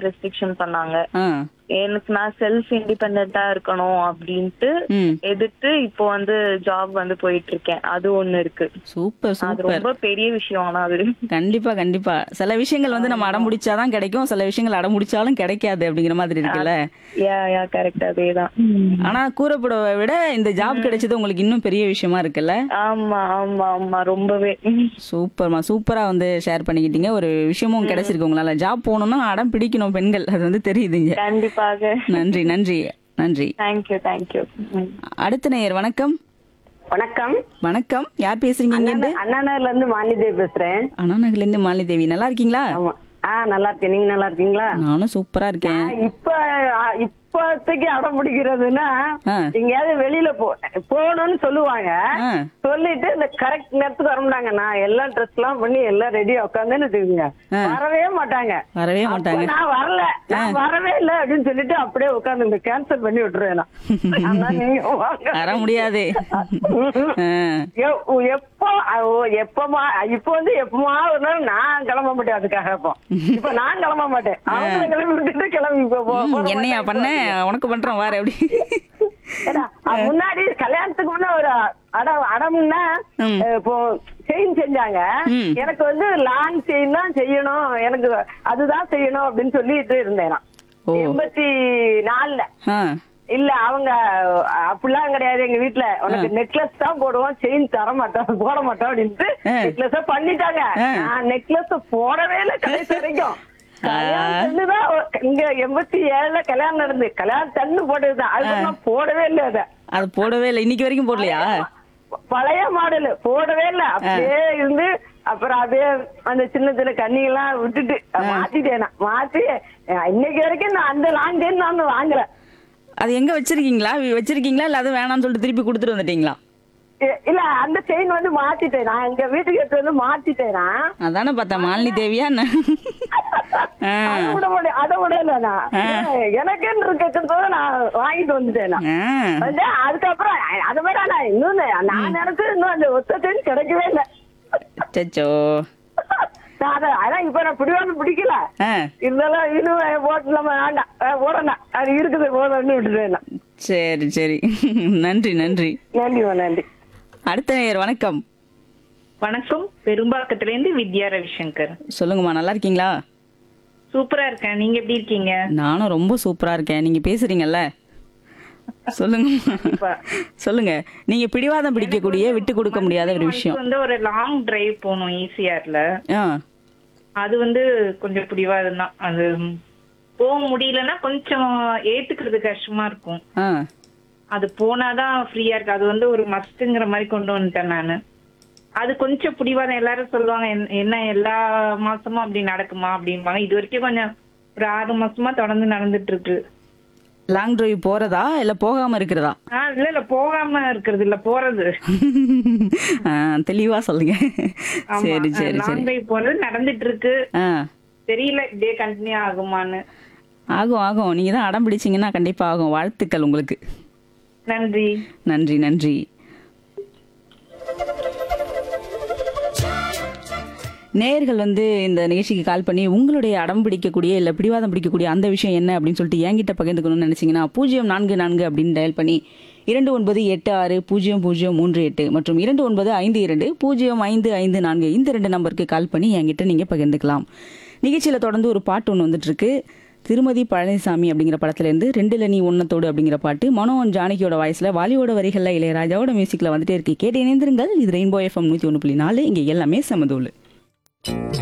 Restriction பண்ணாங்க ஆ எனக்கு நான் செல்ஃப் இண்டிபெண்டா இருக்கணும் அப்படின்ட்டு ம் எதிர்த்து இப்போ வந்து ஜாப் வந்து போயிட்டு இருக்கேன் அது ஒண்ணு இருக்கு சூப்பர் அது சூப்பர் ரொம்ப பெரிய விஷயம் ஆனா அது கண்டிப்பா கண்டிப்பா சில விஷயங்கள் வந்து நம்ம அடம் பிடிச்சாதான் கிடைக்கும் சில விஷயங்கள் அடம் பிடிச்சாலும் கிடைக்காது அப்படிங்கிற மாதிரி இருக்குல்ல யா யா கரெக்ட் அதேதான் ஆனா கூறப்படுவதை விட இந்த ஜாப் கிடைச்சது உங்களுக்கு இன்னும் பெரிய விஷயமா இருக்குல்ல ஆமா ஆமா ஆமா ரொம்பவே சூப்பர்மா சூப்பரா வந்து ஷேர் பண்ணிக்கிட்டீங்க ஒரு விஷயமும் கிடைச்சிருக்கு உங்களால ஜாப் போகணும்னா அடம் பிடிக்கணும் பெண்கள் அது வந்து தெரியுதுங்க கண்டிப்பாக நன்றி நன்றி நன்றி தேங்க்யூ தேங்க்யூ அடுத்த நேயர் வணக்கம் வணக்கம் வணக்கம் யார் பேசுறீங்க இங்க இருந்து அண்ணா நகர்ல இருந்து மாலிதேவி பேசுறேன் அண்ணா நகர்ல இருந்து மாலினி தேவி நல்லா இருக்கீங்களா ஆமா ஆ நல்லா இருக்கேன் நீங்க நல்லா இருக்கீங்களா நானும் சூப்பரா இருக்கேன் ஆ, இப்ப ஆ, இப்போதைக்கு அடம் பிடிக்கிறதுன்னா ஆ. எங்கேயாவது வெளியில போ போகணும்னு சொல்லுவாங்க ஆ. சொல்லிட்டு இந்த கரெக்ட் நேரத்துக்கு வரமாட்டாங்க நான் எல்லாம் ட்ரெஸ் எல்லாம் பண்ணி எல்லாம் ரெடியா உட்காந்துன்னு வச்சுக்கோங்க ஆ. வரவே மாட்டாங்க வரவே அப்ப மாட்டாங்க நான் வரல நான் வரவே இல்ல அப்படின்னு சொல்லிட்டு அப்படியே உட்காந்து கேன்சல் பண்ணி விட்டுருவேன் நான். ஆனா நீங்க வாங்க. வர முடியாது ஆ. எ- எப்போ அ- ஓ, எப்பமா இப்போ வந்து எப்பமா ஒரு நாள் நான் கிளம்ப மாட்டேன் அதுக்காக இப்போ இப்ப நான் கிளம்ப மாட்டேன் அவங்க கிளம்பி விட்டுட்டு கிளம்பி போ- போ- ம், போற என்னையா மாட்டேன். பண்ண உனக்கு பண்றோம் வாரு அப்படி ஏன்னா, அது முன்னாடி கல்யாணத்துக்கு முன்ன ஒரு அடம் அடம்னா ம். அஹ், இப்போ செயின் செஞ்சாங்க ம். எனக்கு வந்து லாங் செயின் தான் செய்யணும் எனக்கு அதுதான் செய்யணும் அப்படின்னு சொல்லிட்டு இருந்தேன் நான் ஓ. எண்பத்தி நாலுல ஆ இல்ல அவங்க அப்படிலாம் கிடையாது எங்க வீட்ல உனக்கு நெக்லஸ் தான் போடுவோம் செயின் தர மாட்டோம் போட மாட்டோம் அப்படின்ட்டு ஆ. நெக்லஸ் பண்ணிட்டாங்க ஆ. நான் நெக்லஸ் போடவே இல்லை கடைசி வரைக்கும் கல்யாணம் தான் இங்க எண்பத்தி ஏழுல கல்யாணம் நடந்து கல்யாணம் தண்ணு போட்டதுதான் அது நான் போடவே இல்லை அத அது போடவே இல்லை இன்னைக்கு வரைக்கும் போடலையா பழைய மாடல் போடவே இல்லை அப்படியே இருந்து அப்புறம் அப்படியே அந்த சின்ன சின்ன கண்ணியெல்லாம் விட்டுட்டு மாத்திட்டேன் நான் மாத்தி அஹ், இன்னைக்கு வரைக்கும் நான் அந்த லாங் செயின் நான் வாங்கல அது எங்க வச்சிருக்கீங்களா வி- வச்சிருக்கீங்களா இல்ல அது வேணாம்னு சொல்லிட்டு திருப்பி கொடுத்துட்டு வந்துட்டீங்களா இ- இல்ல அந்த செயின் வந்து மாத்திட்டேன் நான் எங்க வீட்டுக்கு எடுத்து வந்து மாத்திட்டேன் நான் அதானே பார்த்தேன் மாலினி தேவியா என்ன ஆ. அதை விட முடியும் அதை விட இல்ல நான் எனக்குன்னு இருக்கிறத நான் வாங்கிட்டு வந்துட்டேன் நான் ஆ. வந்து அதுக்கப்புறம் அ- அதை விட நான் இன்னும் நான் நினைச்சு இன்னும் அந்த ஒத்த செயின் கிடைக்கவே இல்லை அச்சச்சோ நான் அதை அதான் இப்ப நான் பிடிவாத பிடிக்கல ஆ இருந்தாலும் இன்னும் போட்டு நம்ம வேண்டாம் அஹ் போடணும் அது இருக்குது போடணும்னு விட்டுட்டேன் நான். சரி சரி நன்றி நன்றி நன்றிமா நன்றி அடுத்த நேயர் வணக்கம் வணக்கம் பெரும்பாக்கத்துல இருந்து வித்யா ரவிசங்கர் சொல்லுங்கம்மா நல்லா இருக்கீங்களா சூப்பரா இருக்கேன் நீங்க எப்படி இருக்கீங்க நானும் ரொம்ப சூப்பரா இருக்கேன் நீங்க பேசுறீங்கல்ல சொல்லுங்க சொல்லுங்க நீங்க பிடிவாதம் பிடிக்கக்கூடிய விட்டு கொடுக்க முடியாத ஒரு விஷயம் வந்து ஒரு லாங் டிரைவ் போகணும் ஈசிஆர்ல ஆ அது வந்து கொஞ்சம் பிடிவாதம் தான் அது போக முடியலன்னா கொஞ்சம் ஏத்துக்கிறது கஷ்டமா இருக்கும் ஆ அது போனாதான் ஃப்ரீயா இருக்கு அது வந்து ஒரு மஸ்ட்ங்கிற மாதிரி கொண்டு வந்துட்டேன் நானு அது கொஞ்சம் பிடிவாதம் எல்லாரும் சொல்லுவாங்க "என்ன- என்ன எல்லா மாசமும் அப்படி நடக்குமா அப்படிம்பாங்க இது வரைக்கும் கொஞ்சம் ஒரு ஆறு மாசமா தொடர்ந்து நடந்துட்டு இருக்கு லாங் டிரைவ் போறதா இல்ல போகாம இருக்கிறதா ஆ இல்ல இல்ல போகாம இருக்கிறது இல்ல போறது ஆ, தெளிவா சொல்லுங்க சரி சரி லாங் சரி டிரைவ் போறது நடந்துட்டு இருக்கு ஆ தெரியல இப்படியே கண்டினியூ ஆகுமான்னு ஆகும் ஆகும் நீங்க தான் அடம் பிடிச்சீங்கன்னா கண்டிப்பா ஆகும் வாழ்த்துக்கள் உங்களுக்கு நன்றி நன்றி நன்றி நேயர்கள் வந்து இந்த நிகழ்ச்சிக்கு கால் பண்ணி உங்களுடைய அடம் பிடிக்கக்கூடிய இல்லை பிடிவாதம் பிடிக்கக்கூடிய அந்த விஷயம் என்ன அப்படின்னு சொல்லிட்டு என்கிட்ட பகிர்ந்துக்கணும்னு நினைச்சீங்கன்னா பூஜ்ஜியம் நான்கு நான்கு அப்படின்னு டயல் பண்ணி இரண்டு ஒன்பது எட்டு ஆறு பூஜ்ஜியம் பூஜ்ஜியம் மூன்று எட்டு மற்றும் இரண்டு ஒன்பது ஐந்து இரண்டு பூஜ்ஜியம் ஐந்து ஐந்து நான்கு இந்த ரெண்டு நம்பருக்கு கால் பண்ணி என்கிட்ட நீங்கள் பகிர்ந்துக்கலாம் நிகழ்ச்சியில் தொடர்ந்து ஒரு பாட்டு ஒன்று வந்துட்டு இருக்கு திருமதி பழனிசாமி அப்படிங்கிற படத்துல இருந்து ரெண்டுல நீ ஒன்னத்தோடு அப்படிங்கிற பாட்டு மனோ அண்ட் ஜானகியோட வாய்ஸ்ல வாலியோட வரிகள்ல இளையராஜாவோட மியூசிக்ல வந்துட்டே இருக்கு கேட்டு இணைந்திருங்கள் இது ரெயின்போ எஃப்எம் நூத்தி ஒன்று புள்ளி நாலு இங்க எல்லாமே சமதூள்